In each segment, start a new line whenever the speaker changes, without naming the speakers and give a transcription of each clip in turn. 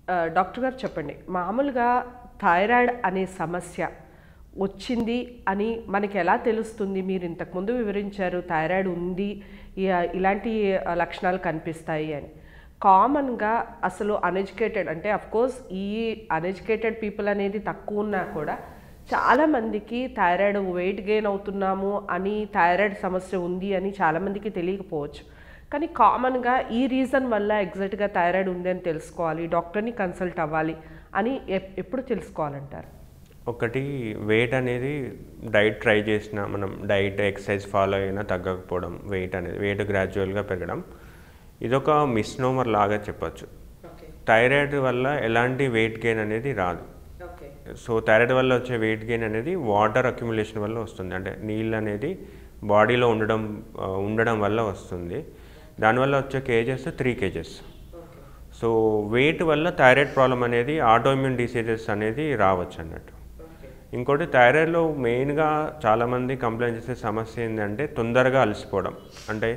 ఆ, డాక్టర్ గారు చెప్పండి మామూలుగా థైరాయిడ్ అనే సమస్య వచ్చింది అని మనకి ఎలా తెలుస్తుంది మీరు ఇంతకుముందు వివరించారు థైరాయిడ్ ఉంది ఇ- ఇలాంటి ఆ, లక్షణాలు కనిపిస్తాయి అని కామన్గా అసలు అన్ఎడ్యుకేటెడ్ అంటే కోర్స్ ఈ అన్ఎడ్యుకేటెడ్ పీపుల్ అనేది తక్కువ ఉన్నా కూడా చాలామందికి థైరాయిడ్ వెయిట్ గెయిన్ అవుతున్నాము అని థైరాయిడ్ సమస్య ఉంది అని చాలామందికి తెలియకపోవచ్చు కానీ కామన్గా ఈ రీజన్ వల్ల ఎగ్జాక్ట్గా థైరాయిడ్ ఉంది అని తెలుసుకోవాలి డాక్టర్ని కన్సల్ట్ అవ్వాలి అని ఎప్- ఎప్పుడు తెలుసుకోవాలంటారు
ఒకటి వెయిట్ అనేది డైట్ ట్రై చేసిన మనం డైట్ ఎక్సర్సైజ్ ఫాలో అయినా తగ్గకపోవడం వెయిట్ అనేది వెయిట్ గ్రాడ్యువల్గా పెరగడం ఇదొక మిస్నోమర్ లాగా చెప్పొచ్చు
ఓకే
థైరాయిడ్ వల్ల ఎలాంటి వెయిట్ గెయిన్ అనేది రాదు
ఓకే
సో థైరాయిడ్ వల్ల వచ్చే వెయిట్ గెయిన్ అనేది వాటర్ అక్యుములేషన్ వల్ల వస్తుంది అంటే నీళ్ళు అనేది బాడీలో ఉండడం ఆ, ఉండడం వల్ల వస్తుంది దానివల్ల వచ్చే KGs three KGs
okay
so weight వల్ల థైరాయిడ్ ప్రాబ్లం అనేది ఆటోఇమ్యూన్ డిసీజెస్ అనేది రావచ్చు అన్నట్టు
ఓకే
ఇంకోటి థైరాయిడ్లో మెయిన్గా చాలామంది కంప్లైంట్ చేసే సమస్య ఏంటంటే తొందరగా అలసిపోవడం అంటే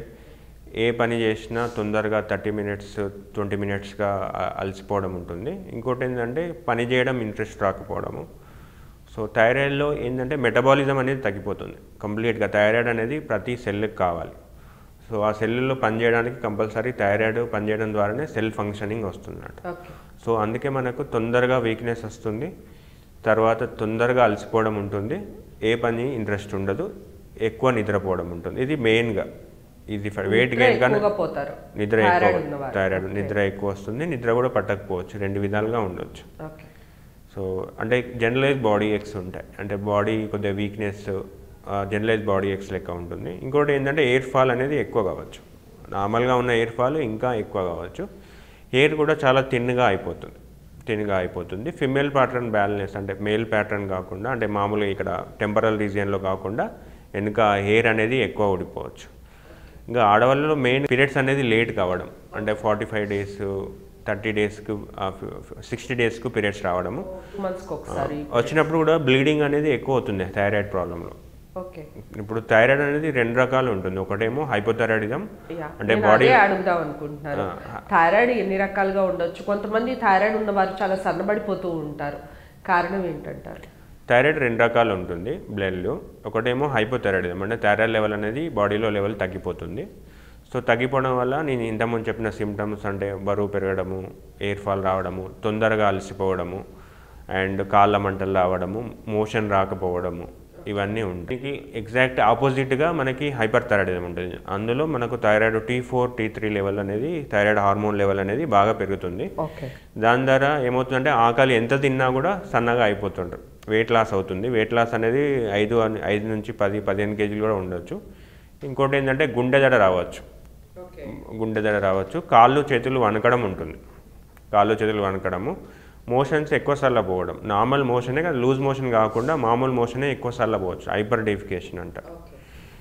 ఏ పని చేసినా తొందరగా థర్టీ మినిట్స్ ట్వంటీ మినిట్స్గా అలసిపోవడం ఉంటుంది ఇంకోటి ఏంటంటే పని చేయడం ఇంట్రెస్ట్ రాకపోవడము సో థైరాయిడ్లో ఏంటంటే మెటబాలిజం అనేది తగ్గిపోతుంది కంప్లీట్గా థైరాయిడ్ అనేది ప్రతి సెల్కి కావాలి సో ఆ సెల్లులో పనిచేయడానికి కంపల్సరీ థైరాయిడ్ పనిచేయడం ద్వారానే సెల్ ఫంక్షనింగ్ వస్తుందన్నమాట
ఓకే
సో అందుకే మనకు తొందరగా వీక్నెస్ వస్తుంది తర్వాత తొందరగా అలసిపోవడం ఉంటుంది ఏ పని ఇంట్రెస్ట్ ఉండదు ఎక్కువ నిద్రపోవడం ఉంటుంది ఇది మెయిన్గా ఇది వెయిట్ గెయిన్ కానీ
ఎక్కువగా పోతారు
నిద్ర
థైరాయిడ్
ఎక్కువ
ఉన్నవారు
థైరాయిడ్ నిద్ర ఎక్కువ వస్తుంది నిద్ర కూడా పట్టకపోవచ్చు రెండు విధాలుగా ఉండొచ్చు
ఓకే
సో అంటే జనరలైజ్ బాడీ ఎక్స్ ఉంటాయి అంటే బాడీ కొద్దిగా వీక్నెస్ జనరలైజ్ బాడీ ఎక్స్ లెక్క ఉంటుంది ఇంకోటి ఏంటంటే ఎయిర్ ఫాల్ అనేది ఎక్కువ కావచ్చు నార్మల్గా ఉన్న ఎయిర్ ఫాల్ ఇంకా ఎక్కువ కావచ్చు హెయిర్ కూడా చాలా తిన్గా అయిపోతుంది తిన్గా అయిపోతుంది ఫిమేల్ ప్యాటర్న్ బ్యాలెన్స్ అంటే మేల్ ప్యాటర్న్ కాకుండా అంటే మామూలుగా ఇక్కడ టెంపరల్ రీజియన్లో కాకుండా వెనుక హెయిర్ అనేది ఎక్కువ ఊడిపోవచ్చు ఇంకా ఆడవాళ్ళలో మెయిన్ పీరియడ్స్ అనేది లేట్ కావడం అంటే ఫార్టీ ఫైవ్ డేస్ థర్టీ డేస్కు సిక్స్టీ డేస్కు పీరియడ్స్ రావడము
టూ మంత్స్కి ఒకసారి
వచ్చినప్పుడు కూడా బ్లీడింగ్ అనేది ఎక్కువ అవుతుంది థైరాయిడ్ ప్రాబ్లంలో
ఓకే
ఇప్పుడు థైరాయిడ్ అనేది రెండు రకాలు ఉంటుంది ఒకటేమో హైపోథైరాయిడిజం
యా,
అంటే
నేను
బాడీ
అదే అడుగుదాం అనుకుంటున్నాను థైరాయిడ్ ఎన్ని రకాలుగా ఉండొచ్చు కొంతమంది థైరాయిడ్ ఉన్న వారు చాలా సన్నబడిపోతూ ఉంటారు కారణం ఏంటంటారు
థైరాయిడ్ రెండు రకాలు ఉంటుంది బ్లడ్లో ఒకటేమో హైపోథైరాయిడిజం అంటే థైరాయిడ్ లెవెల్ అనేది బాడీలో లెవెల్ తగ్గిపోతుంది సో తగ్గిపోవడం వల్ల నేను ఇంతకుముందు చెప్పిన సిమ్టమ్స్ అంటే బరువు పెరగడము ఎయిర్ ఫాల్ రావడము తొందరగా అలసిపోవడము అండ్ కాళ్ళ మంటలు రావడము మోషన్ రాకపోవడము ఇవన్నీ ఉంటాయి ఎగ్జాక్ట్ ఆపోజిట్గా మనకి హైపర్ థైరాయిడిజం ఉంటుంది అందులో మనకు thyroid T four T three level అనేది థైరాయిడ్ హార్మోన్ లెవెల్ అనేది బాగా పెరుగుతుంది
ఓకే
దాని ద్వారా ఏమవుతుందంటే ఆకలి ఎంత తిన్నా కూడా సన్నగా అయిపోతుంటారు వెయిట్ లాస్ అవుతుంది వెయిట్ లాస్ అనేది ఐదు అని- ఐదు నుంచి పది పదిహేను కేజీలు కూడా ఉండొచ్చు ఇంకోటి ఏంటంటే గుండె దడ రావచ్చు
ఓకే
గుండె దడ రావచ్చు కాళ్ళు చేతులు వణకడం ఉంటుంది కాళ్ళు చేతులు వణకడము మోషన్స్ ఎక్కువ సార్లు పోవడం నార్మల్ మోషనే కదా లూజ్ మోషన్ కాకుండా మామూలు మోషనే ఎక్కువ సార్లు పోవచ్చు హైపర్ డెఫికేషన్ అంట
ఓకే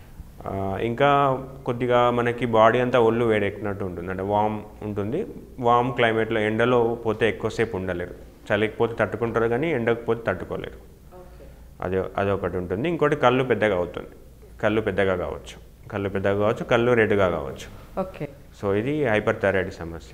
ఆ, ఇంకా కొద్దిగా మనకి బాడీ అంతా ఒళ్ళు వేడెక్కినట్టు ఉంటుంది అంటే వామ్ ఉంటుంది వామ్ క్లైమేట్లో ఎండలో పోతే ఎక్కువసేపు ఉండలేరు చలికి పోతే తట్టుకుంటారు కానీ ఎండకు పోతే తట్టుకోలేరు
ఓకే
అదే అదొకటి ఉంటుంది ఇంకోటి కళ్ళు పెద్దగా అవుతుంది కళ్ళు పెద్దగా కావచ్చు కళ్ళు పెద్దగా కావచ్చు కళ్ళు రెడ్గా కావచ్చు
ఓకే
సో ఇది హైపర్ థైరాయిడ్ సమస్య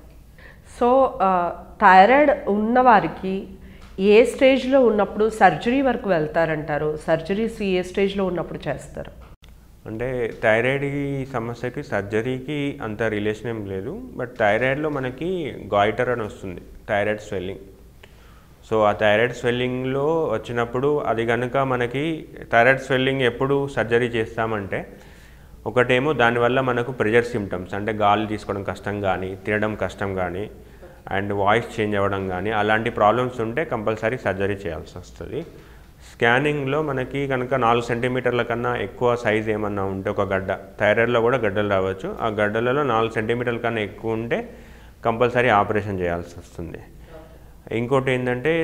సో ఆ, థైరాయిడ్ ఉన్నవారికి ఏ స్టేజ్లో ఉన్నప్పుడు సర్జరీ వరకు వెళ్తారంటారు సర్జరీస్ ఏ స్టేజ్లో ఉన్నప్పుడు చేస్తారు
అంటే థైరాయిడ్ ఈ సమస్యకి సర్జరీకి అంత రిలేషన్ ఏం లేదు బట్ థైరాయిడ్లో మనకి గాయిటర్ అని వస్తుంది థైరాయిడ్ స్వెల్లింగ్ సో ఆ థైరాయిడ్ స్వెల్లింగ్లో వచ్చినప్పుడు అది కనుక మనకి థైరాయిడ్ స్వెల్లింగ్ ఎప్పుడు సర్జరీ చేస్తామంటే ఒకటేమో దానివల్ల మనకు ప్రెజర్ సిమ్టమ్స్ అంటే గాలి తీసుకోవడం కష్టం కానీ తినడం కష్టం కానీ అండ్ వాయిస్ చేంజ్ అవ్వడం కానీ అలాంటి ప్రాబ్లమ్స్ ఉంటే కంపల్సరీ సర్జరీ చేయాల్సి వస్తుంది స్కానింగ్లో మనకి కనుక నాలుగు సెంటీమీటర్ల కన్నా ఎక్కువ సైజ్ ఏమన్నా ఉంటే ఒక గడ్డ థైరాయిడ్లో కూడా గడ్డలు రావచ్చు ఆ గడ్డలలో నాలుగు సెంటీమీటర్ల కన్నా ఎక్కువ ఉంటే కంపల్సరీ ఆపరేషన్ చేయాల్సి వస్తుంది ఇంకోటి ఏంటంటే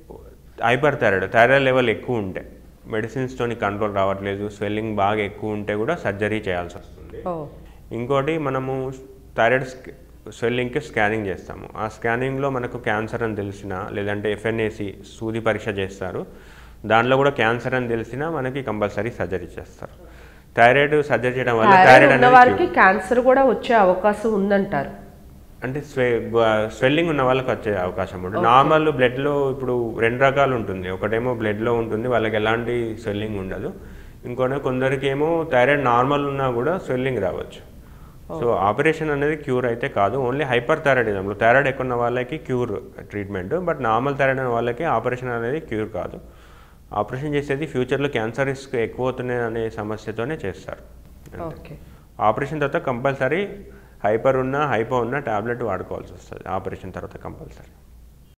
హైపర్ థైరాయిడ్ థైరాయిడ్ లెవెల్ ఎక్కువ ఉంటే మెడిసిన్స్తోని కంట్రోల్ రావట్లేదు స్వెల్లింగ్ బాగా ఎక్కువ ఉంటే కూడా సర్జరీ చేయాల్సి వస్తుంది
ఓ
ఇంకోటి మనము థైరాయిడ్ స్వెల్లింగ్కి స్కానింగ్ చేస్తాము ఆ స్కానింగ్లో మనకు క్యాన్సర్ అని తెలిసిన లేదంటే ఎఫ్ఎన్ఏసి సూది పరీక్ష చేస్తారు దాంట్లో కూడా క్యాన్సర్ అని తెలిసినా మనకి కంపల్సరీ సర్జరీ చేస్తారు థైరాయిడ్ సర్జరీ చేయడం వల్ల
థైరాయిడ్
థైరాయిడ్
ఉన్న
అనేది
వారికి క్యాన్సర్ కూడా వచ్చే అవకాశం ఉందంటారు
అంటే స్వె స్వెల్లింగ్ ఉన్న వాళ్ళకి వచ్చే అవకాశం ఉంటుంది నార్మల్ బ్లడ్లో ఇప్పుడు రెండు రకాలు ఉంటుంది ఒకటేమో బ్లడ్లో ఉంటుంది వాళ్ళకి ఎలాంటి స్వెల్లింగ్ ఉండదు ఇంకోటి కొందరికి ఏమో థైరాయిడ్ నార్మల్ ఉన్నా కూడా స్వెల్లింగ్ రావచ్చు సో ఆపరేషన్ అనేది క్యూర్ అయితే కాదు ఓన్లీ హైపర్ థైరాయిడిజంలో థైరాయిడ్ ఎక్కువ ఉన్న వాళ్ళకి cure treatment but normal thyroid ఉన్న వాళ్ళకి ఆపరేషన్ అనేది క్యూర్ కాదు ఆపరేషన్ చేసేది ఫ్యూచర్లో క్యాన్సర్ రిస్క్ ఎక్కువ అవుతున్నాయి అనే సమస్యతోనే చేస్తారు
ఓకే
ఆపరేషన్ తర్వాత కంపల్సరీ హైపర్ ఉన్నా హైపో ఉన్నా టాబ్లెట్ వాడుకోవాల్సి వస్తుంది ఆపరేషన్ తర్వాత కంపల్సరీ